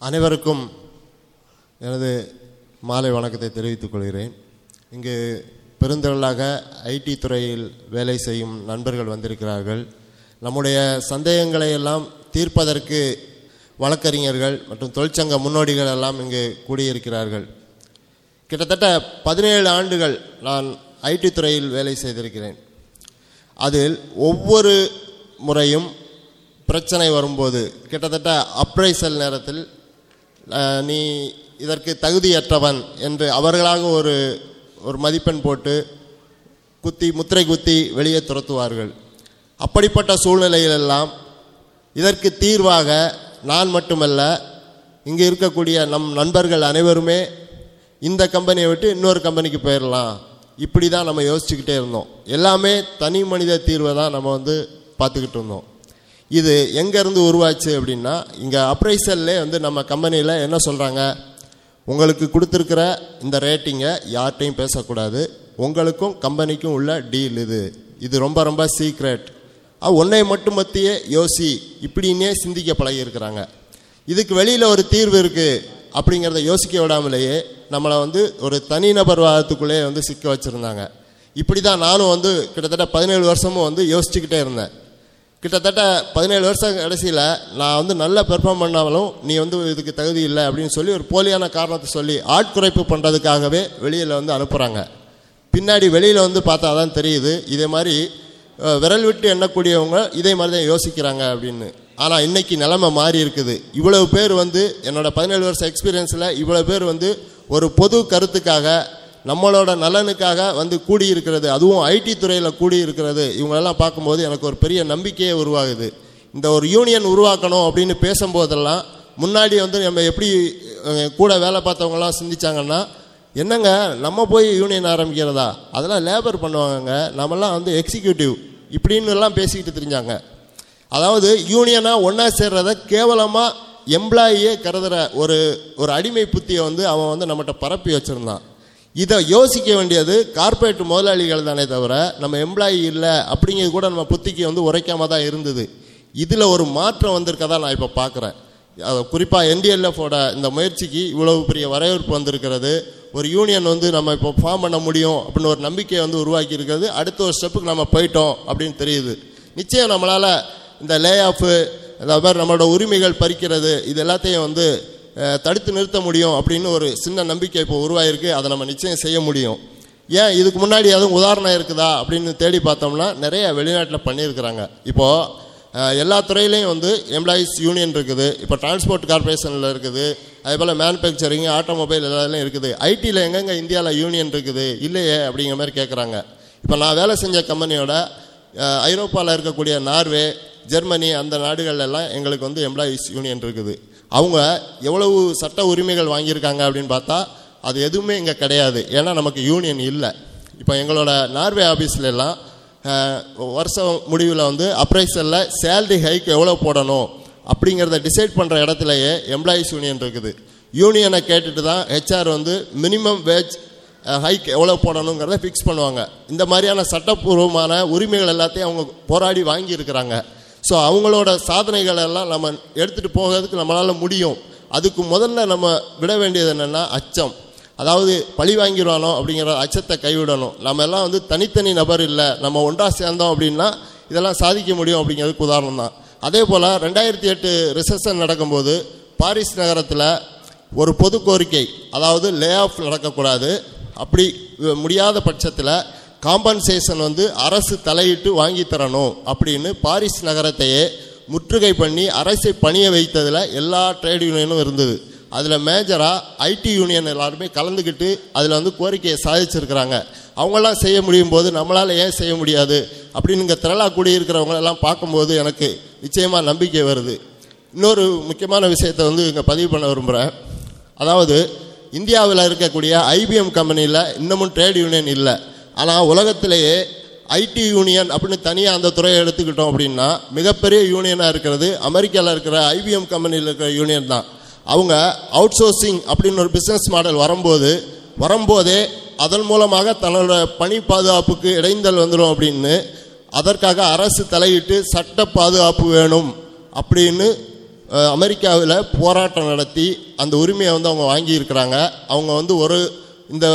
அனைவருக்கும் எனது மாலை வணக்கத்தை தெரிவித்துக் கொள்கிறேன் இங்கு பெருந்திரளாக ஐடி துறையில் வேலை செய்யும் நண்பர்கள் வந்திருக்கிறார்கள் நம்முடைய சந்தேகங்களை எல்லாம் தீர்ப்பதற்கு வழக்கறிஞர்கள் மற்றும் தொழிற்சங்க முன்னோடிகள் எல்லாம் இங்கு கூடியிருக்கிறார்கள் கிட்டத்தட்ட பதினேழு ஆண்டுகள் நான் ஐடி துறையில் வேலை செய்திருக்கிறேன் அதில் ஒவ்வொரு முறையும் பிரச்சனை வரும்போது கிட்டத்தட்ட அப்ரைசல் நேரத்தில் அஹ், நீ இதற்கு தகுதியற்றவன் என்று அவர்களாக ஒரு ஒரு மதிப்பெண் போட்டு குத்தி முத்திரை குத்தி வெளியே துரத்துவார்கள் அப்படிப்பட்ட சூழ்நிலையிலெல்லாம் இதற்கு தீர்வாக நான் மட்டுமல்ல இங்கே இருக்கக்கூடிய நம் நண்பர்கள் அனைவருமே இந்த கம்பெனியை விட்டு இன்னொரு கம்பெனிக்கு போயிடலாம் இப்படி தான் நம்ம யோசிச்சுக்கிட்டே இருந்தோம் எல்லாமே தனி மனித தீர்வை தான் நம்ம வந்து பார்த்துக்கிட்டு இருந்தோம் இது எங்கேருந்து உருவாச்சு அப்படின்னா இங்கே அப்ரைசல்லே வந்து நம்ம கம்பெனியில் என்ன சொல்கிறாங்க உங்களுக்கு கொடுத்துருக்கிற இந்த ரேட்டிங்கை யார்கிட்டையும் பேசக்கூடாது உங்களுக்கும் கம்பெனிக்கும் உள்ள டீல் இது இது ரொம்ப ரொம்ப சீக்ரெட் உன்னை மட்டும் மத்தியே யோசி இப்படின்னே சிந்திக்க பழகியிருக்கிறாங்க இதுக்கு வெளியில் ஒரு தீர்வு இருக்குது அப்படிங்கிறத யோசிக்க விடாமலேயே நம்மளை வந்து ஒரு தனிநபர் வாதத்துக்குள்ளே வந்து சிக்க வச்சுருந்தாங்க இப்படி தான் நானும் வந்து கிட்டத்தட்ட பதினேழு வருஷமும் வந்து யோசிச்சுக்கிட்டே இருந்தேன் கிட்டத்தட்ட பதினேழு வருஷம் கடைசியில் நான் வந்து நல்ல பெர்ஃபார்ம் பண்ணாலும் நீ வந்து இதுக்கு தகுதி இல்லை அப்படின்னு சொல்லி ஒரு போலியான காரணத்தை சொல்லி ஆட்குறைப்பு பண்ணுறதுக்காகவே வெளியில் வந்து அனுப்புகிறாங்க பின்னாடி வெளியில் வந்து பார்த்தா தான் தெரியுது இதே மாதிரி அஹ், விரல் விட்டு எண்ணக்கூடியவங்க இதே மாதிரி தான் யோசிக்கிறாங்க அப்படின்னு ஆனால் இன்னைக்கு நிலைமை மாறி இருக்குது இவ்வளவு பேர் வந்து என்னோட பதினேழு வருஷம் எக்ஸ்பீரியன்ஸில் இவ்வளவு பேர் வந்து ஒரு பொது கருத்துக்காக நம்மளோட நலனுக்காக வந்து கூடி இருக்கிறது அதுவும் ஐடி துறையில் கூடி இருக்கிறது இவங்களெல்லாம் பார்க்கும்போது எனக்கு ஒரு பெரிய நம்பிக்கையே உருவாகுது இந்த ஒரு யூனியன் உருவாக்கணும் அப்படின்னு பேசும்போதெல்லாம் முன்னாடி வந்து நம்ம எப்படி அஹ், கூட வேலை பார்த்தவங்கலாம் சிந்திச்சாங்கன்னா என்னங்க நம்ம போய் யூனியன் ஆரம்பிக்கிறதா அதெல்லாம் லேபர் பண்ணுவாங்கங்க நம்மலாம் வந்து எக்ஸிக்யூட்டிவ் இப்படின்னு எல்லாம் பேசிக்கிட்டு தெரிஞ்சாங்க அதாவது யூனியனாக ஒன்றா சேர்றத கேவலமாக எம்ப்ளாயியே கருதுகிற ஒரு ஒரு அடிமை புத்தியை வந்து அவன் வந்து நம்மகிட்ட பரப்பி வச்சுருந்தான் இதை யோசிக்க வேண்டியது கார்ப்பரேட் முதலாளிகள் தானே தவிர நம்ம எம்ப்ளாயி இல்லை அப்படிங்கிறது கூட நம்ம புத்திக்கு வந்து உரைக்காம தான் இருந்தது இதில் ஒரு மாற்றம் வந்திருக்கதா நான் இப்போ பார்க்குறேன் குறிப்பாக என்டிஎல்எஃபோட இந்த முயற்சிக்கு இவ்வளவு பெரிய வரவேற்பு வந்திருக்கிறது ஒரு யூனியன் வந்து நம்ம இப்போ ஃபார்ம் பண்ண முடியும் அப்படின்னு ஒரு நம்பிக்கையை வந்து உருவாக்கி இருக்கிறது அடுத்த ஒரு ஸ்டெப்புக்கு நம்ம போயிட்டோம் அப்படின்னு தெரியுது நிச்சயம் நம்மளால் இந்த லே ஆஃபு இந்த மாதிரி நம்மளோட உரிமைகள் பறிக்கிறது இது எல்லாத்தையும் வந்து அஹ், தடுத்து நிறுத்த முடியும் அப்படின்னு ஒரு சின்ன நம்பிக்கை இப்போ உருவாயிருக்கு அதை நம்ம நிச்சயம் செய்ய முடியும் ஏன் இதுக்கு முன்னாடி எதுவும் உதாரணம் இருக்குதா அப்படின்னு தேடி பார்த்தோம்னா நிறைய வெளிநாட்டில் பண்ணியிருக்கிறாங்க இப்போது அஹ், எல்லா துறையிலையும் வந்து எம்ப்ளாயீஸ் யூனியன் இருக்குது இப்போ டிரான்ஸ்போர்ட் கார்பரேஷனில் இருக்குது அதே போல் மேனுஃபேக்சரிங் ஆட்டோமொபைல் எல்லாத்துலையும் இருக்குது ஐடியில் எங்கெங்க இந்தியாவில் யூனியன் இருக்குது இல்லையே அப்படிங்கிற மாதிரி கேட்குறாங்க இப்போ நான் வேலை செஞ்ச கம்பெனியோட ஐரோப்பாவில் இருக்கக்கூடிய நார்வே ஜெர்மனி அந்த நாடுகள்ல எல்லாம் எங்களுக்கு வந்து எம்ப்ளாயீஸ் யூனியன் இருக்குது அவங்க எவ்வளவு சட்ட உரிமைகள் வாங்கியிருக்காங்க அப்படின்னு பார்த்தா அது எதுவுமே இங்கே கிடையாது ஏன்னா நமக்கு யூனியன் இல்லை இப்போ எங்களோட நார்வே ஆஃபீஸ்ல எல்லாம் அஹ், வருஷம் முடிவில் வந்து அப்ரைசலில் சேலரி ஹைக் எவ்வளோ போடணும் அப்படிங்கிறத டிசைட் பண்ணுற இடத்துலையே எம்ப்ளாயீஸ் யூனியன் இருக்குது யூனியனை கேட்டுட்டு தான் ஹெச்ஆர் வந்து மினிமம் வேஜ் ஹைக் எவ்வளோ போடணுங்கிறத ஃபிக்ஸ் பண்ணுவாங்க இந்த மாதிரியான சட்டப்பூர்வமான உரிமைகள் எல்லாத்தையும் அவங்க போராடி வாங்கியிருக்கிறாங்க ஸோ அவங்களோட சாதனைகள் எல்லாம் நம்ம எடுத்துகிட்டு போகிறதுக்கு நம்மளால் முடியும் அதுக்கு முதல்ல நம்ம விட வேண்டியது என்னென்னா அச்சம் அதாவது பழி வாங்கிடுவானோ அப்படிங்கிற அச்சத்தை கைவிடணும் நம்ம எல்லாம் வந்து தனித்தனி நபர் இல்லை நம்ம ஒன்றா சேர்ந்தோம் அப்படின்னா இதெல்லாம் சாதிக்க முடியும் அப்படிங்கிறதுக்கு உதாரணம் தான் அதே போல் ரெண்டாயிரத்தி எட்டு ரிசப்ஷன் நடக்கும்போது பாரிஸ் நகரத்தில் ஒரு பொது கோரிக்கை அதாவது லே ஆஃப் நடக்கக்கூடாது அப்படி அஹ், முடியாத பட்சத்தில் காம்பன்சேஷன் வந்து அரசு தலையிட்டு வாங்கி தரணும் அப்படின்னு பாரிஸ் நகரத்தையே முற்றுகை பண்ணி அரசை பணிய வைத்ததில் எல்லா ட்ரேட் யூனியனும் இருந்தது அதில் மேஜராக ஐடி யூனியன் எல்லாருமே கலந்துக்கிட்டு அதில் வந்து கோரிக்கையை சாதிச்சிருக்கிறாங்க அவங்களாம் செய்ய முடியும் போது நம்மளால் ஏன் செய்ய முடியாது அப்படின்னு இங்கே திரளா கூடியிருக்கிறவங்க எல்லாம் பார்க்கும்போது எனக்கு நிச்சயமாக நம்பிக்கை வருது இன்னொரு முக்கியமான விஷயத்தை வந்து இங்கே பதிவு பண்ண விரும்புகிறேன் அதாவது இந்தியாவில் இருக்கக்கூடிய ஐபிஎம் கம்பெனியில் இன்னமும் ட்ரேட் யூனியன் இல்லை ஆனால் உலகத்திலேயே ஐடி யூனியன் அப்படின்னு தனியாக அந்த துறையை எடுத்துக்கிட்டோம் அப்படின்னா மிகப்பெரிய யூனியனாக இருக்கிறது அமெரிக்காவில் இருக்கிற ஐபிஎம் கம்பெனியில் இருக்கிற யூனியன் தான் அவங்க அவுட் சோர்சிங் அப்படின்னு ஒரு பிஸ்னஸ் மாடல் வரும்போது வரும்போதே அதன் மூலமாக தன்னோட பணி பாதுகாப்புக்கு இடைந்தல் வந்துடும் அப்படின்னு அதற்காக அரசு தலையிட்டு சட்ட பாதுகாப்பு வேணும் அப்படின்னு அஹ், அமெரிக்காவில் போராட்டம் நடத்தி அந்த உரிமையை வந்து அவங்க வாங்கியிருக்கிறாங்க அவங்க வந்து ஒரு இந்த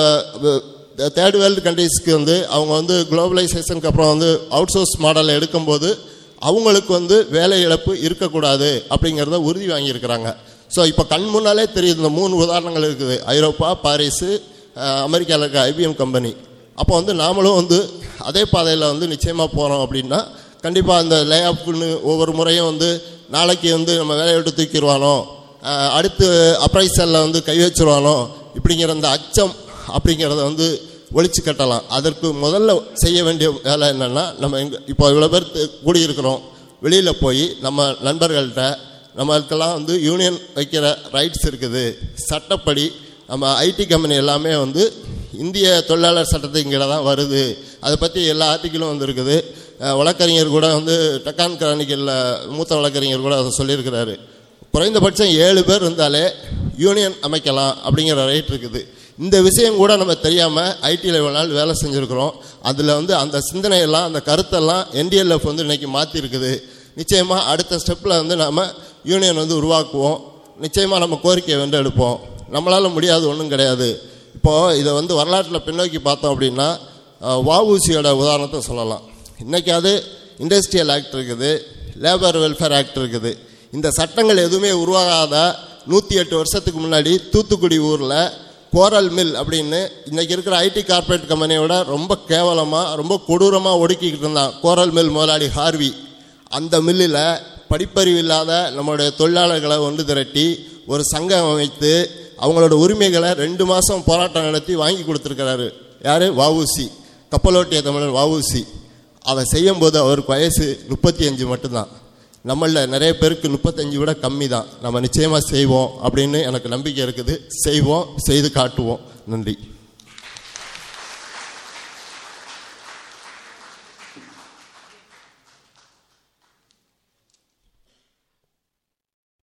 தேர்ட் வேர்ல்டு கண்ட்ரீஸ்க்கு வந்து அவங்க வந்து குளோபலைசேஷனுக்கு அப்புறம் வந்து அவுட் சோர்ஸ் மாடலை எடுக்கும்போது அவங்களுக்கு வந்து வேலை இழப்பு இருக்கக்கூடாது அப்படிங்கிறத உறுதி வாங்கியிருக்கிறாங்க ஸோ இப்போ கண் முன்னாலே தெரியுது இந்த மூணு உதாரணங்கள் இருக்குது ஐரோப்பா பாரிஸு அஹ், அமெரிக்காவில் இருக்க ஐபிஎம் கம்பெனி அப்போ வந்து நாமளும் வந்து அதே பாதையில் வந்து நிச்சயமாக போகிறோம் அப்படின்னா கண்டிப்பாக அந்த லே ஆஃப்னு ஒவ்வொரு முறையும் வந்து நாளைக்கு வந்து நம்ம வேலையை விட்டு தூக்கிடுவானோ அஹ், அடுத்து அப்ரைசலில் வந்து கை வச்சிருவானோ இப்படிங்கிற அந்த அச்சம் அப்படிங்கிறத வந்து ஒழிச்சு கட்டலாம் அதற்கு முதல்ல செய்ய வேண்டிய வேலை என்னென்னா நம்ம எங்க இப்போ இவ்வளோ பேர் து- கூடியிருக்கிறோம் வெளியில் போய் நம்ம நண்பர்கள்ட்ட நம்மளுக்கெல்லாம் வந்து யூனியன் வைக்கிற ரைட்ஸ் இருக்குது சட்டப்படி நம்ம ஐடி கம்பெனி எல்லாமே வந்து இந்திய தொழிலாளர் சட்டத்தின் கீழே தான் வருது அதை பற்றி எல்லா ஆர்டிக்கிளும் வந்து இருக்குது அஹ் வழக்கறிஞர் கூட வந்து டக்கான் கிரானிக்கலில் மூத்த வழக்கறிஞர் கூட அதை சொல்லியிருக்கிறாரு குறைந்தபட்சம் ஏழு பேர் இருந்தாலே யூனியன் அமைக்கலாம் அப்படிங்கிற ரைட் இருக்குது இந்த விஷயம் கூட நம்ம தெரியாமல் ஐடியில் இவ்வளோ நாள் வேலை செஞ்சுருக்கிறோம் அதில் வந்து அந்த சிந்தனையெல்லாம் அந்த கருத்தெல்லாம் என்டிஎல்எஃப் வந்து இன்னைக்கு மாற்றிருக்குது நிச்சயமாக அடுத்த ஸ்டெப்பில் வந்து நாம் யூனியன் வந்து உருவாக்குவோம் நிச்சயமாக நம்ம கோரிக்கையை வந்து எடுப்போம் நம்மளால் முடியாது ஒன்றும் கிடையாது இப்போது இதை வந்து வரலாற்றில் பின்னோக்கி பார்த்தோம் அப்படின்னா அஹ், வஉசியோட உதாரணத்தை சொல்லலாம் இன்றைக்காவது இண்டஸ்ட்ரியல் ஆக்ட் இருக்குது லேபர் வெல்ஃபேர் ஆக்ட் இருக்குது இந்த சட்டங்கள் எதுவுமே உருவாகாத நூற்றி எட்டு வருஷத்துக்கு முன்னாடி தூத்துக்குடி ஊரில் கோரல் மில் அப்படின்னு இன்றைக்கி இருக்கிற ஐடி கார்ப்பரேட் கம்பெனியோட ரொம்ப கேவலமாக ரொம்ப கொடூரமாக ஒடுக்கிக்கிட்டு இருந்தான் கோரல் மில் முதலாளி ஹார்வி அந்த மில்லில் படிப்பறிவு இல்லாத நம்மளுடைய தொழிலாளர்களை ஒன்று திரட்டி ஒரு சங்கம் அமைத்து அவங்களோட உரிமைகளை ரெண்டு மாதம் போராட்டம் நடத்தி வாங்கி கொடுத்துருக்கிறாரு யார் வஉசி கப்பலோட்டிய தமிழர் வஉசி அதை செய்யும்போது அவருக்கு வயசு முப்பத்தி அஞ்சு மட்டும்தான் நம்மளில் நிறைய பேருக்கு முப்பத்தஞ்சு விட கம்மி தான் நம்ம நிச்சயமாக செய்வோம் அப்படின்னு எனக்கு நம்பிக்கை இருக்குது செய்வோம் செய்து காட்டுவோம் நன்றி